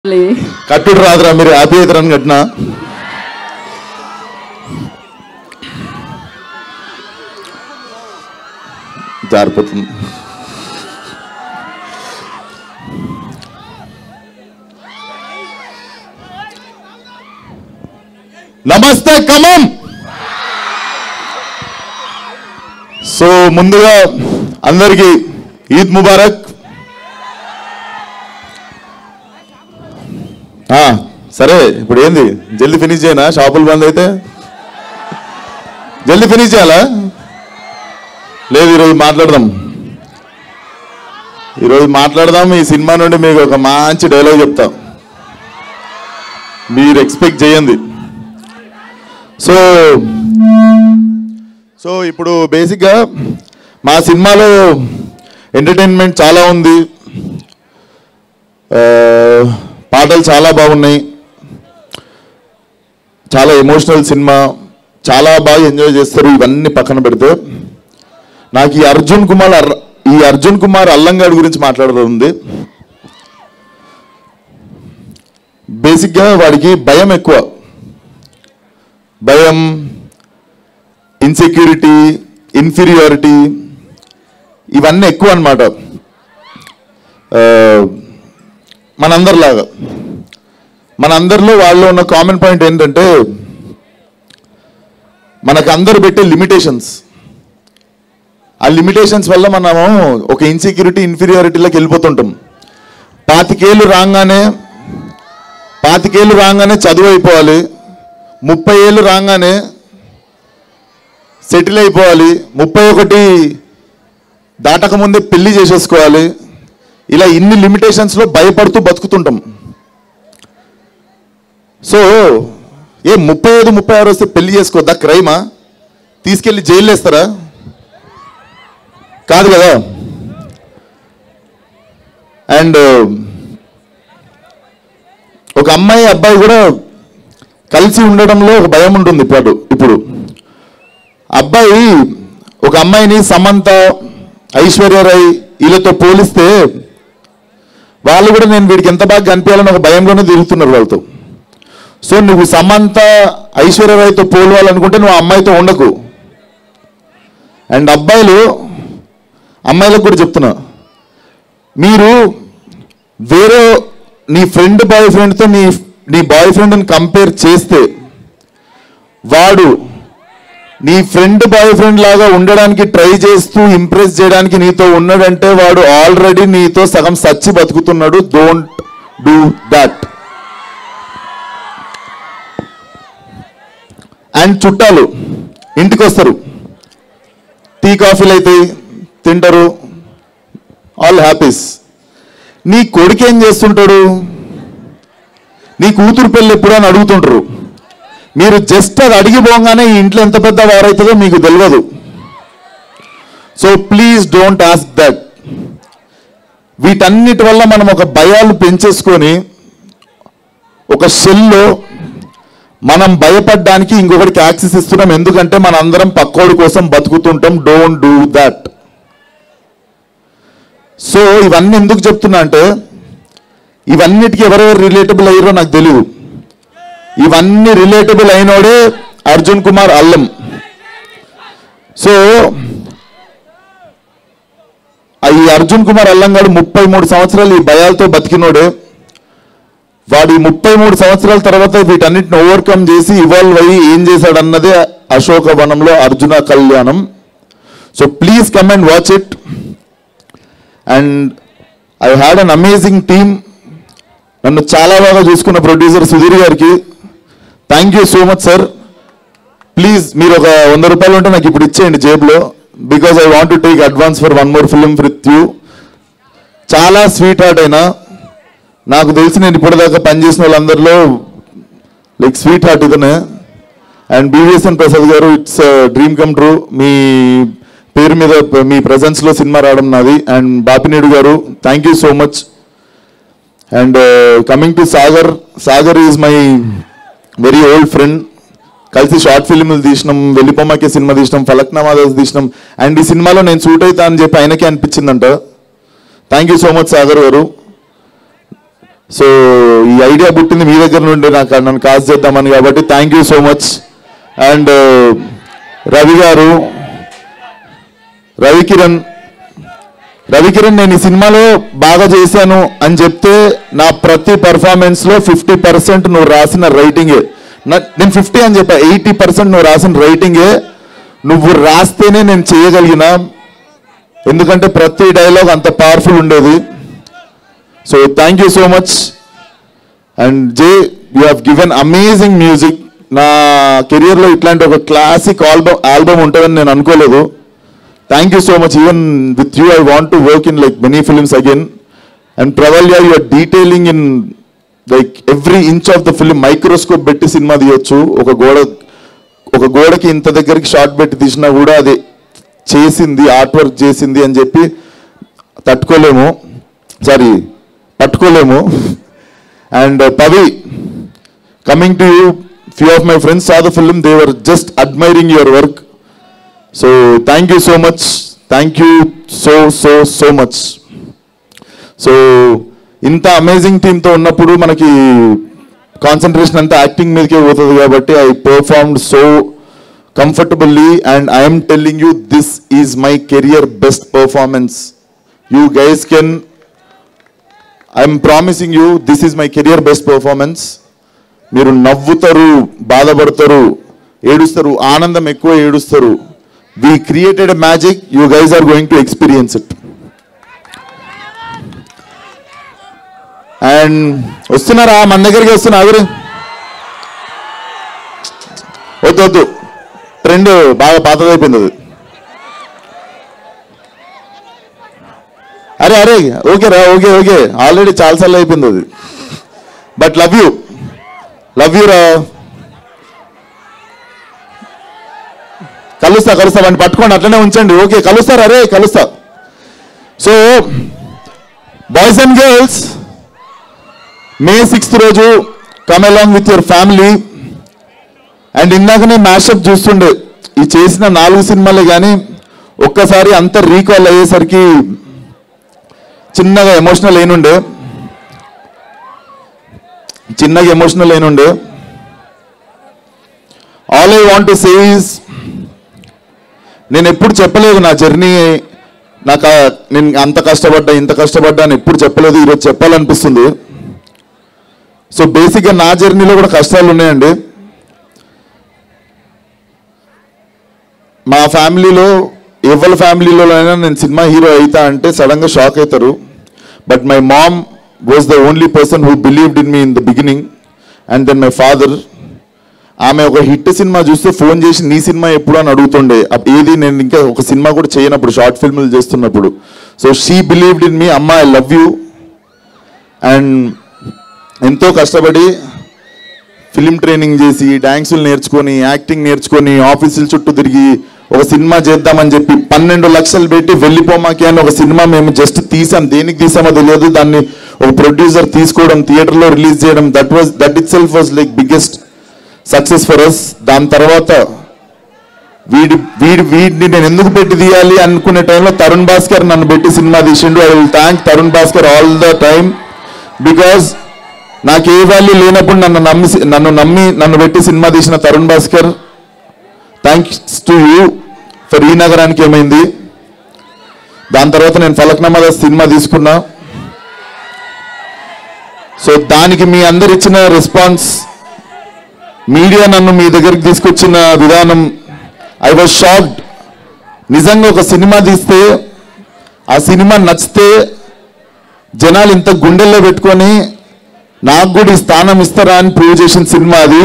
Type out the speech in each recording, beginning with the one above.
కట్టుడు రాదురా మీరు హ్యాపీ అవుతారని కట్టినా జారిపోతుంది నమస్తే ఖమ్మం సో ముందుగా అందరికీ ఈద్ ముబారక్ ఆ, సరే ఇప్పుడు ఏంది జల్దీ ఫినిష్ చేయనా షాపులు బంద్ అయితే జల్దీ ఫినిష్ చేయాలా లేదు ఈరోజు మాట్లాడదాం ఈరోజు మాట్లాడదాం ఈ సినిమా నుండి మీకు ఒక మంచి డైలాగ్ చెప్తా మీరు ఎక్స్పెక్ట్ చేయండి సో సో ఇప్పుడు బేసిక్గా మా సినిమాలో ఎంటర్టైన్మెంట్ చాలా ఉంది ఆ, పాటలు చాలా బాగున్నాయి చాలా ఎమోషనల్ సినిమా చాలా బాగా ఎంజాయ్ చేస్తారు ఇవన్నీ పక్కన పెడితే నాకు ఈ అర్జున్ కుమార్ అర్- ఈ అర్జున్ కుమార్ అల్లంగాడి గురించి మాట్లాడడం ఉంది బేసిక్గా వాడికి భయం ఎక్కువ భయం ఇన్సెక్యూరిటీ ఇన్ఫీరియారిటీ ఇవన్నీ ఎక్కువ అనమాట మనందరిలాగా మనందరిలో వాళ్ళలో ఉన్న కామన్ పాయింట్ ఏంటంటే మనకు అందరు పెట్టే లిమిటేషన్స్ ఆ లిమిటేషన్స్ వల్ల మనము ఒక ఇన్సెక్యూరిటీ ఇన్ఫీరియారిటీలోకి వెళ్ళిపోతుంటాం పాతికేళ్ళు రాగానే పాతికేళ్ళు రాగానే చదువు అయిపోవాలి ముప్పై ఏళ్ళు రాగానే సెటిల్ అయిపోవాలి ముప్పై ఒకటి దాటకముందే పెళ్లి చేసేసుకోవాలి ఇలా ఇన్ని లిమిటేషన్స్లో భయపడుతూ బతుకుతుంటాం సో ఏ ముప్పై ఐదు ముప్పై ఆరు వస్తే పెళ్లి చేసుకోవద్దా క్రైమా తీసుకెళ్ళి జైలు వేస్తారా కాదు కదా అండ్ ఒక అమ్మాయి అబ్బాయి కూడా కలిసి ఉండడంలో ఒక భయం ఉంటుంది ఇప్పుడు ఇప్పుడు అబ్బాయి ఒక అమ్మాయిని సమంత ఐశ్వర్య రాయ్ వీళ్ళతో పోలిస్తే వాళ్ళు కూడా నేను వీడికి ఎంత బాగా కనిపించాలని ఒక భయంలోనే తిరుగుతున్నారు వాళ్ళతో సో నువ్వు సమంత ఐశ్వర్య రాయ్తో పోలవాలనుకుంటే నువ్వు ఆ అమ్మాయితో ఉండకు అండ్ అబ్బాయిలు అమ్మాయిలకు కూడా చెప్తున్నా మీరు వేరే నీ ఫ్రెండ్ బాయ్ ఫ్రెండ్తో నీ నీ బాయ్ ఫ్రెండ్ని కంపేర్ చేస్తే వాడు నీ ఫ్రెండ్ బాయ్ ఫ్రెండ్ లాగా ఉండడానికి ట్రై చేస్తూ ఇంప్రెస్ చేయడానికి నీతో ఉన్నాడంటే వాడు ఆల్రెడీ నీతో సగం సచ్చి బతుకుతున్నాడు డోంట్ డూ దట్ అండ్ చుట్టాలు ఇంటికి వస్తారు టీ కాఫీలు అవుతాయి తింటారు ఆల్ హ్యాపీస్ నీ కొడుకు ఏం చేస్తుంటాడు నీ కూతురు పెళ్ళి ఎప్పుడు అని అడుగుతుంటారు మీరు జస్ట్ అది అడిగిపోగానే ఈ ఇంట్లో ఎంత పెద్ద వారైతుందో మీకు తెలియదు so please don't ask that వీటన్నిటి వల్ల మనం ఒక భయాలు పెంచేసుకొని ఒక షెల్లో మనం భయపడడానికి ఇంకొకటికి యాక్సెస్ ఇస్తున్నాం ఎందుకంటే మన అందరం పక్కోడి కోసం బతుకుతుంటాం డోంట్ డూ దట్ సో ఇవన్నీ ఎందుకు చెప్తున్నా అంటే ఇవన్నిటికీ ఎవరెవరు రిలేటబుల్ అయ్యారో నాకు తెలియదు ఇవన్నీ రిలేటబుల్ అయినోడే అర్జున్ కుమార్ అల్లం సో ఆ ఈ అర్జున్ కుమార్ అల్లం గారు ముప్పై మూడు సంవత్సరాలు ఈ భయాలతో బతికినోడే వాడు ఈ ముప్పై మూడు సంవత్సరాల తర్వాత వీటన్నిటిని ఓవర్కమ్ చేసి ఇవాల్వ్ అయ్యి ఏం చేశాడన్నదే అశోకవనంలో Arjuna Kalyanam so please come and watch it and I had an amazing team నన్ను చాలా బాగా చూసుకున్న ప్రొడ్యూసర్ సుధీర్ గారికి thank you so much sir please మీరు ఒక వంద రూపాయలు ఉంటే నాకు ఇప్పుడు ఇచ్చేయండి జేబులో because I want to take advance for one more film with you చాలా స్వీట్ హార్ట్ అయినా నాకు తెలిసి నేను ఇప్పటిదాకా పనిచేసిన వాళ్ళందరిలో లైక్ స్వీట్ హార్ట్ ఇతనే and BVSN Prasad garu it's dream come true మీ పేరు మీద మీ ప్రజెన్స్లో సినిమా రావడం నాది and Bapineedu garu thank you so much and coming to Sagar Sagar is my very old friend కలిసి షార్ట్ ఫిల్మ్లు తీసినాం వెళ్ళిపోమాకే సినిమా తీసినాం ఫలక్నామాదాస్ తీసినాం అండ్ ఈ సినిమాలో నేను సూట్ అవుతా అని చెప్పి ఆయనకే అనిపించిందంట thank you so much Sagar garu so ఈ ఐడియా పుట్టింది మీ దగ్గర నుండి నాకు నన్ను కాల్ చేద్దామని కాబట్టి thank you so much and Ravi garu Ravikiran Ravikiran నేను ఈ సినిమాలో బాగా చేశాను అని చెప్తే నా ప్రతి పర్ఫార్మెన్స్ లో ఫిఫ్టీ పర్సెంట్ నువ్వు రాసిన రైటింగే నా- నేను ఫిఫ్టీ అని చెప్పా ఎయిటీ పర్సెంట్ నువ్వు రాసిన రైటింగే నువ్వు రాస్తేనే నేను చేయగలిగిన ఎందుకంటే ప్రతి డైలాగ్ అంత పవర్ఫుల్ ఉండేది so thank you so much and J you have given amazing music నా కెరియర్లో ఇట్లాంటి ఒక క్లాసిక్ ఆల్బమ్ ఆల్బమ్ ఉంటుందని నేను అనుకోలేదు thank you so much even with you I want to work in like many films again and Pravalya your detailing in like every inch of the film microscope పెట్టి సినిమా తీయొచ్చు ఒక గోడ ఒక గోడకి ఇంత దగ్గరికి షార్ట్ పెట్టి తీసినా కూడా అది చేసింది ఆర్ట్ వర్క్ చేసింది అని చెప్పి తట్టుకోలేము సారీ పట్టుకోలేము అండ్ పవి coming to you few of my friends uh the film they were just admiring your work so thank you so much thank you so so so much so ఇంత amazing టీంతో ఉన్నప్పుడు మనకి concentration అంతా acting మీదకే పోతుంది కాబట్టి I performed so comfortably and I'm telling you this is my career best performance you guys can I'm promising you this is my career best performance మీరు నవ్వుతారు బాధపడతారు ఏడుస్తారు ఆనందం ఎక్కువ ఏడుస్తారు we created magic you guys are going to experience it and వస్తున్నారా మన దగ్గరికి వస్తున్నా ఆగురు వద్దు వద్దు ట్రెండ్ బాగా పాతదైపోయింది అది అరే అరే ఓకే రా ఓకే ఓకే ఆల్రెడీ చాలాసార్లు అయిపోయింది అది but love you love you రా కలుస్తా కలుస్తా వాడిని పట్టుకోండి అట్లనే ఉంచండి ఓకే కలుస్తారు అరే కలుస్తా so boys and girls May sixth రోజు come along with your family and ఇందాకనే మ్యాషప్ చూస్తుండే ఈ చేసిన నాలుగు సినిమాలే కానీ ఒక్కసారి అంత రీకాల్ అయ్యేసరికి చిన్నగా ఎమోషనల్ అయినుండే చిన్నగా ఎమోషనల్ అయినుండే all I want to say is నేను ఎప్పుడు చెప్పలేదు నా జర్నీ నాకు ఆ- నేను అంత కష్టపడ్డా ఇంత కష్టపడ్డా అని ఎప్పుడు చెప్పలేదు ఈరోజు చెప్పాలనిపిస్తుంది సో బేసిక్గా నా జర్నీలో కూడా కష్టాలు ఉన్నాయండి మా ఫ్యామిలీలో ఎవరి ఫ్యామిలీలో అయినా నేను సినిమా హీరో అవుతా అంటే సడన్గా షాక్ అవుతారు but my mom was the only person who believed in me in the beginning and then my father ఆమె ఒక హిట్ సినిమా చూస్తే ఫోన్ చేసి నీ సినిమా ఎప్పుడు అని అడుగుతుండే అప్- ఏది నేను ఇంకా ఒక సినిమా కూడా చేయనప్పుడు షార్ట్ ఫిల్మ్లు చేస్తున్నప్పుడు so she believed in me అమ్మ ఐ లవ్ యూ అండ్ ఎంతో కష్టపడి ఫిలిం ట్రైనింగ్ చేసి డాన్సులు నేర్చుకొని యాక్టింగ్ నేర్చుకొని ఆఫీసుల చుట్టూ తిరిగి ఒక సినిమా చేద్దామని చెప్పి పన్నెండు లక్షలు పెట్టి వెళ్ళిపోమాకి అని ఒక సినిమా మేము జస్ట్ తీసాం దేనికి తీసామో తెలియదు దాన్ని ఒక ప్రొడ్యూసర్ తీసుకోవడం థియేటర్లో రిలీజ్ చేయడం that was that itself was like biggest success for us దాని తర్వాత వీడి వీడి వీడిని నేను ఎందుకు పెట్టి తీయాలి అనుకునే టైంలో తరుణ్ భాస్కర్ నన్ను పెట్టి సినిమా తీసిండు I will thank Tarun Bhaskar all the time because నాకు ఏ వాల్యూ లేనప్పుడు నన్ను నమ్మి నన్ను నమ్మి నన్ను పెట్టి సినిమా తీసిన Tarun Bhaskar thanks to you for Ee Nagaraniki Emaindi దాని తర్వాత నేను ఫలక్నామా దాస్ సినిమా తీసుకున్నా సో దానికి మీ అందరు ఇచ్చిన రెస్పాన్స్ మీడియా నన్ను మీ దగ్గరికి తీసుకొచ్చిన విధానం ఐ వాజ్ షాక్డ్ నిజంగా ఒక సినిమా తీస్తే ఆ సినిమా నచ్చితే జనాలు ఇంత గుండెల్లో పెట్టుకొని నాకు కూడా ఈ స్థానం ఇస్తారా అని ప్రూవ్ చేసిన సినిమా అది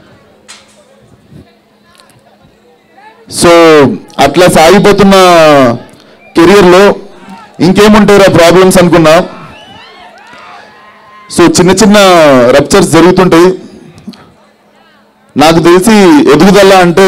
సో అట్లా సాగిపోతున్న కెరియర్లో ఇంకేముంటారా ప్రాబ్లమ్స్ అనుకున్నా సో చిన్న చిన్న రప్చర్స్ జరుగుతుంటాయి నాకు తెలిసి ఎదుగుదల అంటే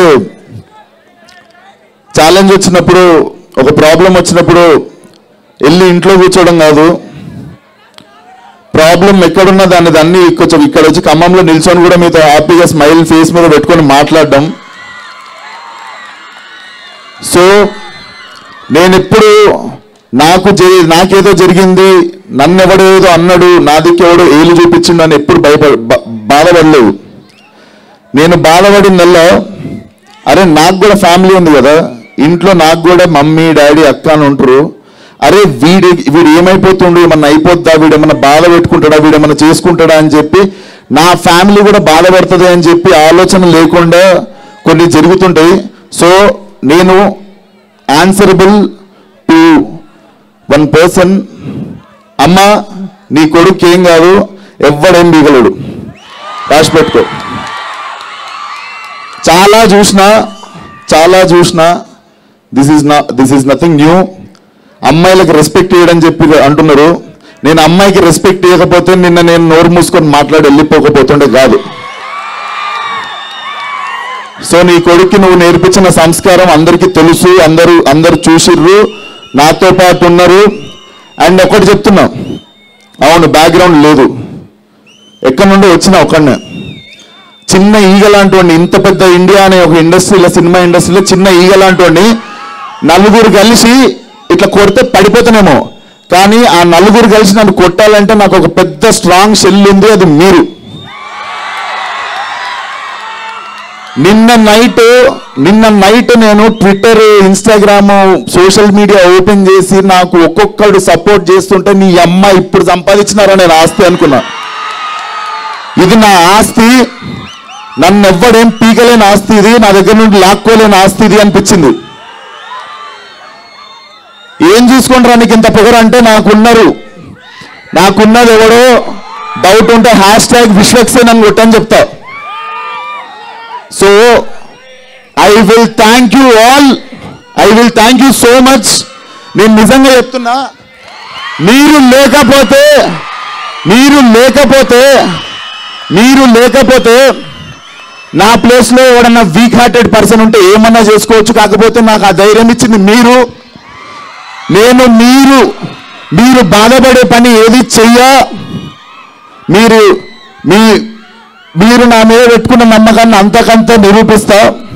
ఛాలెంజ్ వచ్చినప్పుడు ఒక ప్రాబ్లం వచ్చినప్పుడు వెళ్ళి ఇంట్లో కూర్చోవడం కాదు ప్రాబ్లం ఎక్కడున్నా దాన్ని దాన్ని కొంచెం ఇక్కడ వచ్చి ఖమ్మంలో నిల్చొని కూడా మీతో హ్యాపీగా స్మైల్ ఫేస్ మీద పెట్టుకొని మాట్లాడడం సో నేను ఎప్పుడు నాకు జరి- నాకేదో జరిగింది నన్నెవడో ఏదో అన్నాడు నా దిక్కెవడో ఏలు చూపించిండు అని ఎప్పుడు భయపడ బ- బాధపడలేదు నేను బాధపడిన నెల అరే నాకు కూడా ఫ్యామిలీ ఉంది కదా ఇంట్లో నాకు కూడా మమ్మీ డాడీ అక్క అని ఉంటారు అరే వీడి వీడు ఏమైపోతుండు ఏమన్నా అయిపోద్దా వీడు ఏమన్నా బాధ పెట్టుకుంటాడా వీడు ఏమన్నా చేసుకుంటాడా అని చెప్పి నా ఫ్యామిలీ కూడా బాధపడుతుంది అని చెప్పి ఆలోచన లేకుండా కొన్ని జరుగుతుంటాయి సో నేను ఆన్సరబుల్ టు వన్ పర్సన్ అమ్మ నీ కొడుకు ఏం కాదు ఎవ్వడేం మిగలడు రాసి పెట్టుకో చాలా చూసిన చాలా చూసిన దిస్ ఈజ్ నా దిస్ ఈజ్ నథింగ్ న్యూ అమ్మాయిలకు రెస్పెక్ట్ ఇవ్వడం చెప్పి అంటున్నారు నేను అమ్మాయికి రెస్పెక్ట్ ఇవ్వకపోతే నిన్న నేను నోరు మూసుకొని మాట్లాడి వెళ్ళిపోకపోతుండే కాదు సో నీ కొడుక్కి నువ్వు నేర్పించిన సంస్కారం అందరికీ తెలుసు అందరూ అందరు చూసిర్రు నాతో పాటు ఉన్నారు అండ్ ఒకటి చెప్తున్నా అవును బ్యాక్గ్రౌండ్ లేదు ఎక్కడి నుండి వచ్చిన ఒకడినే చిన్న ఈగ లాంటి వాడిని ఇంత పెద్ద ఇండియా అనే ఒక ఇండస్ట్రీలో సినిమా ఇండస్ట్రీలో చిన్న ఈగ లాంటి వాడిని నలుగురు కలిసి ఇట్లా కొడితే పడిపోతానేమో కానీ ఆ నలుగురు కలిసి నన్ను కొట్టాలంటే నాకు ఒక పెద్ద స్ట్రాంగ్ షెల్ ఉంది అది మీరు నిన్న నైట్ నిన్న నైట్ నేను Twitter Instagram social media open చేసి నాకు ఒక్కొక్కడు సపోర్ట్ చేస్తుంటే నీ అమ్మ ఇప్పుడు సంపాదించినారా నేను ఆస్తి అనుకున్నా ఇది నా ఆస్తి నన్ను ఎవ్వడేం పీకలేని ఆస్తి ఇది నా దగ్గర నుండి లాక్కోలేని ఆస్తి ఇది అనిపించింది ఏం చూసుకుంటారా నీకు ఇంత పొగరు అంటే నాకున్నారు నాకున్నది ఎవడో డౌట్ ఉంటే హ్యాష్ ట్యాగ్ విశ్వక్సేన్ అని కొట్టని చెప్తా so I will thank you all I will thank you so much నేను నిజంగా చెప్తున్నా మీరు లేకపోతే మీరు లేకపోతే మీరు లేకపోతే నా ప్లేస్లో ఎవడన్నా వీక్ హార్టెడ్ పర్సన్ ఉంటే ఏమన్నా చేసుకోవచ్చు కాకపోతే నాకు ఆ ధైర్యం ఇచ్చింది మీరు నేను మీరు మీరు బాధపడే పని ఏది చెయ్య మీరు మీ మీరు నా మీద పెట్టుకున్న నమ్మకాన్ని అంతకంత నిరూపిస్తా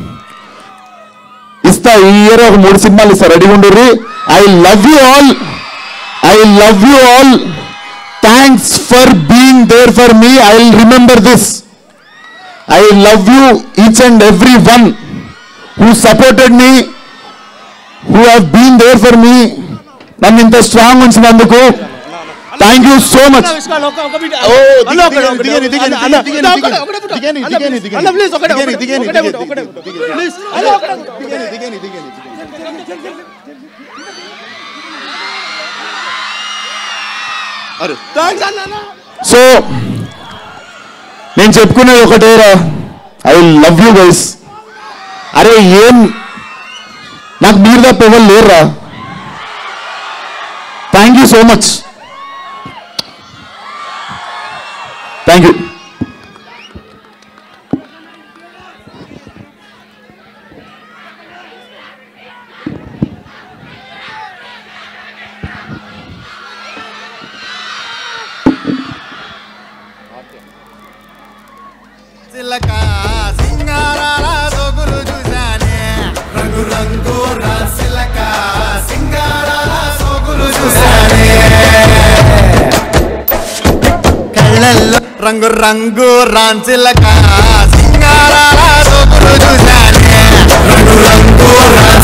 ఇస్తా ఈ ఇయర్ ఒక మూడు సినిమాలు ఇస్తా రెడీ ఉండరు I love you all I love you all thanks for being there for me I will remember this I love you each and every one who supported me who have been there for me నన్ను ఇంత strong ఉంచినందుకు thank you so much so నేను చెప్పుకునేది ఒకటేరా I love you guys అరే ఏం నాకు మీరు తప్ప ఎవరు లేరురా thank you so much thank you చిలక సింగారాల సొగులు చూశానే రంగు రంగు రాసిలక సింగారాల సొగులు చూశానే కళ్ళల్లో రంగు రంగు రాంచిలక సింగారాల సొగులు చూశానే రంగు రంగు రా